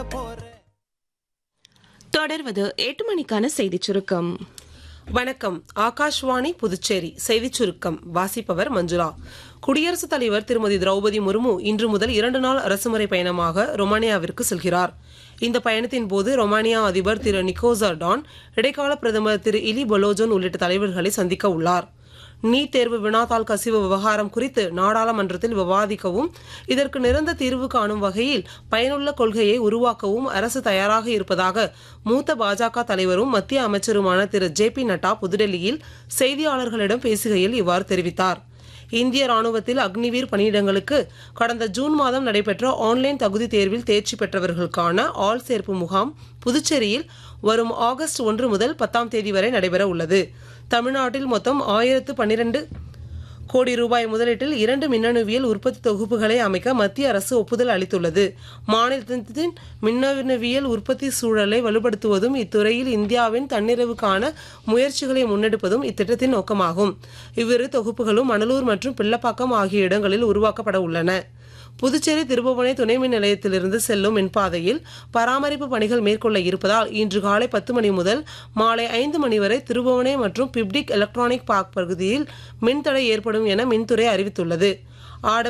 தொடர்வது எட்டு மணிக்கான செய்திச் சுருக்கம் வணக்கம் ஆகாஷ்வாணி புதுச்சேரி செய்திச் சுருக்கம் வாசிப்பவர் மஞ்சுளா குடியரசுத் தலைவர் திருமதி திரௌபதி முர்மு இன்று முதல் இரண்டு நாள் அரசுமுறை பயணமாக ரொமானியாவிற்கு செல்கிறார் இந்த பயணத்தின் போது ரொமானியா அதிபர் திரு நிக்கோசா டான் இடைக்கால பிரதமர் திரு இலி பொலோஜோன் உள்ளிட்ட தலைவர்களை சந்திக்க உள்ளார் நீட் தேர்வு வினாத்தாள் கசிவு விவகாரம் குறித்து நாடாளுமன்றத்தில் விவாதிக்கவும் இதற்கு நிரந்த தீர்வு காணும் வகையில் பயனுள்ள கொள்கையை உருவாக்கவும் அரசு தயாராக இருப்பதாக மூத்த பாஜக தலைவரும் மத்திய அமைச்சருமான திரு ஜே பி நட்டா புதுடெல்லியில் செய்தியாளர்களிடம் பேசுகையில் இவ்வாறு தெரிவித்தார் இந்திய ராணுவத்தில் அக்னிவீர் பணியிடங்களுக்கு கடந்த ஜூன் மாதம் நடைபெற்ற ஆன்லைன் தகுதி தேர்வில் தேர்ச்சி பெற்றவர்களுக்கான ஆள் சேர்ப்பு முகாம் புதுச்சேரியில் வரும் ஆகஸ்ட் ஒன்று முதல் பத்தாம் தேதி வரை நடைபெற உள்ளது தமிழ்நாட்டில் மொத்தம் ஆயிரத்து பன்னிரண்டு கோடி ரூபாய் முதலீட்டில் இரண்டு மின்னணுவியல் உற்பத்தி தொகுப்புகளை அமைக்க மத்திய அரசு ஒப்புதல் அளித்துள்ளது மாநிலத்தின் மின்னணுவியல் உற்பத்தி சூழலை வலுப்படுத்துவதும் இத்துறையில் இந்தியாவின் தன்னிறைவுக்கான முயற்சிகளை முன்னெடுப்பதும் இத்திட்டத்தின் நோக்கமாகும் இவ்விரு தொகுப்புகளும் மணலூர் மற்றும் பிள்ளப்பாக்கம் ஆகிய இடங்களில் உருவாக்கப்பட உள்ளன புதுச்சேரி திருபுவனை துணை மின் நிலையத்திலிருந்து செல்லும் மின்பாதையில் பராமரிப்பு பணிகள் மேற்கொள்ள இருப்பதால் இன்று காலை பத்து மணி முதல் மாலை ஐந்து மணி வரை திருபுவனை மற்றும் பிப்டிக் எலக்ட்ரானிக் பார்க் பகுதியில் மின்தடை ஏற்படும் என மின்துறை அறிவித்துள்ளது ஆட